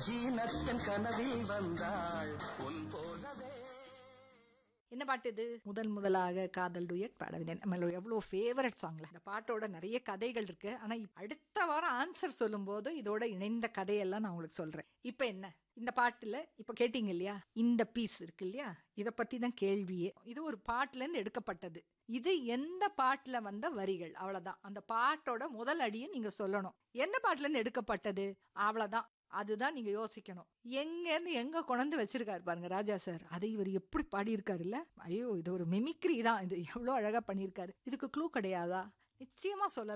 ஜீனத்தன் கனவில் வந்தாள் உன் போலவே என்ன பாட்டு இது முதல் முதலாக காதல் டுயட் பாடவில்லை நம்ம எவ்வளோ ஃபேவரட் சாங்ல இந்த பாட்டோட நிறைய கதைகள் இருக்கு ஆனா இப்ப அடுத்த வாரம் ஆன்சர் சொல்லும்போது இதோட இணைந்த கதையெல்லாம் நான் உங்களுக்கு சொல்றேன் இப்போ என்ன இந்த பாட்டுல இப்போ கேட்டீங்க இல்லையா இந்த பீஸ் இருக்கு இல்லையா இதை பத்தி தான் கேள்வியே இது ஒரு பாட்டுல இருந்து எடுக்கப்பட்டது இது எந்த பாட்டுல வந்த வரிகள் அவ்வளவுதான் அந்த பாட்டோட முதல் அடியை நீங்க சொல்லணும் எந்த பாட்டுல இருந்து எடுக்கப்பட்டது அவ்வளவுதான் அதுதான் நீங்க யோசிக்கணும் எங்க இருந்து எங்க கொண்டு வச்சிருக்காரு பாருங்க ராஜா சார் அதை இவர் எப்படி பாடியிருக்காருல்ல ஐயோ இது ஒரு மிமிக்ரி தான் இது எவ்வளோ அழகா பண்ணியிருக்காரு இதுக்கு க்ளூ கிடையாதா நிச்சயமா சொல்லலாம்